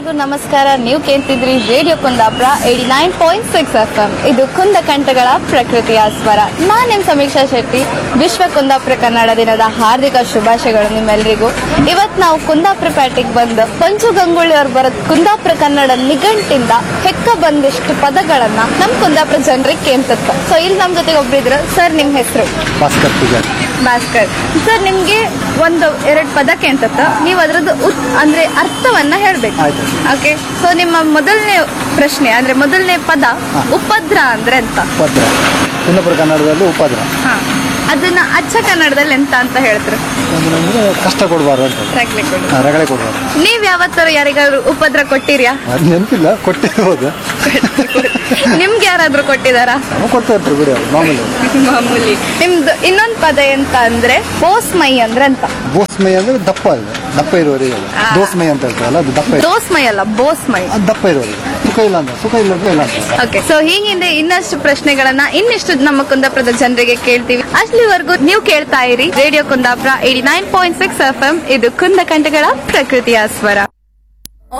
ಎಲ್ರಿಗೂ ನಮಸ್ಕಾರ ನೀವು ಕೇಳ್ತಿದ್ರಿ radio Kundapura eighty nine point six F M ಇದು ಕುಂದ ಕಂಠಗಳ ಪ್ರಕೃತಿಯ ಸ್ವರ ನಾನ್ ನಿಮ್ ಸಮೀಕ್ಷಾ ಶೆಟ್ಟಿ ವಿಶ್ವ ಕುಂದಾಪುರ ಕನ್ನಡ ದಿನದ ಹಾರ್ದಿಕ ಶುಭಾಶಯಗಳು ನಿಮ್ಮೆಲ್ಲರಿಗೂ ಇವತ್ ನಾವು ಕುಂದಾಪುರ ಪೇಟೆಗೆ ಬಂದು ಪಂಚು ಗಂಗೂಳಿ ಅವ್ರು ಬರೋದ್ ಕುಂದಾಪುರ ಕನ್ನಡ ನಿಘಂಟಿಂದ ಹೆಕ್ಕ ಬಂದಿಷ್ಟು ಪದಗಳನ್ನ ನಮ್ ಕುಂದಾಪುರ ಜನರಿಗೆ ಕೇಳ್ತತ್ತ ಸೊ ಇಲ್ಲಿ ನಮ್ ಜೊತೆಗೆ ಒಬ್ರಿದ್ರು ಸರ್ ನಿಮ್ ಹೆಸರು ಭಾಸ್ಕರ್ ಪೂಜಾರಿ ಭಾಸ್ಕರ್ ಸರ್ ನಿಮ್ಗೆ ಒಂದು ಎರಡು ಪದ ಕೇಳ್ತತ್ತ ನೀವು ಅದ್ರದ್ದು ಉತ್ ಅಂದ್ರೆ ಅರ್ಥವನ್ನ ಹೇಳ್ಬೇಕು ಆಯ್ತು. ಓಕೆ ಸೊ ನಿಮ್ಮ ಮೊದಲನೇ ಪ್ರಶ್ನೆ ಅಂದ್ರೆ ಮೊದಲನೇ ಪದ ಹಾ. ಉಪದ್ರ ಅಂದ್ರೆ ಎಂತ ಉಪದ್ರ ಕುಂದಾಪುರ ಕನ್ನಡದಲ್ಲಿ ಉಪದ್ರ ಹಾ ಅದನ್ನ ಅಚ್ಚ ಕನ್ನಡದಲ್ಲಿ ಎಂತ ಅಂತ ಹೇಳ್ತಾರೆ ಅಂದ್ರೆ ಅಂದ್ರೆ ಕಷ್ಟ ಕೊಡಬಾರ್ದು ಅಂತ ಹಾ, ರಗಳೆ ಕೊಡಬಾರ್ದು ನೀವ್ ಯಾವತ್ತಾರು ಯಾರಿಗಾದ್ರು ಉಪದ್ರ ಕೊಟ್ಟಿರ್ಯಾ ಅದು ನೆನಪಿಲ್ಲ ಕೊಟ್ಟಿರ್ಬೋದು ನಿಮ್ಗೆ ಯಾರಾದ್ರೂ ಕೊಟ್ಟಿದಾರಾ ನಾವು ಕೊಡ್ತಾ ಇರ್ತಾರೆ ಬಿಡಿ ಅವ್ರು ಮಾಮೂಲಿ ಮಾಮೂಲಿ ನಿಮ್ದು ಇನ್ನೊಂದ್ ಪದ ಎಂತ ಅಂದ್ರೆ ಬೋಸ್ಮೈ ಅಂದ್ರೆ ಎಂತ ಬೋಸ್ಮೈ ಅಂದ್ರೆ ದಪ್ಪ ಇದೆ ದಪ್ಪ ಇರುವವರಿಗೆ ಅದು. ಆ. ದೋಸ್ಮೈ ಅಂತ ಹೇಳ್ತಾರಲ್ಲ ಅದು ದಪ್ಪ ಇದೆ ದೋಸ್ಮೈ ಅಲ್ಲ ಬೋಸ್ಮೈ ಅದು ದಪ್ಪ ಇರುವವರಿಗೆ ಸುಖ ಇಲ್ಲ ಅಂತ ಸುಖ ಇಲ್ಲ ಅಂದ್ರೆ ಇಲ್ಲ ಅಂತ ಓಕೆ ಸೊ ಹೀಗಿಂದ ಇನ್ನಷ್ಟು ಪ್ರಶ್ನೆಗಳನ್ನ ಇನ್ನಿಷ್ಟು ನಮ್ಮ ಕುಂದಾಪುರದ ಜನರಿಗೆ ಕೇಳ್ತೀವಿ ಅಲ್ಲಿವರೆಗೂ ನೀವು ಕೇಳ್ತಾ ಇರಿ radio Kundapura eighty nine point six F M ಇದು ಕುಂದ ಕಂಠಗಳ ಪ್ರಕೃತಿಯ ಸ್ವರ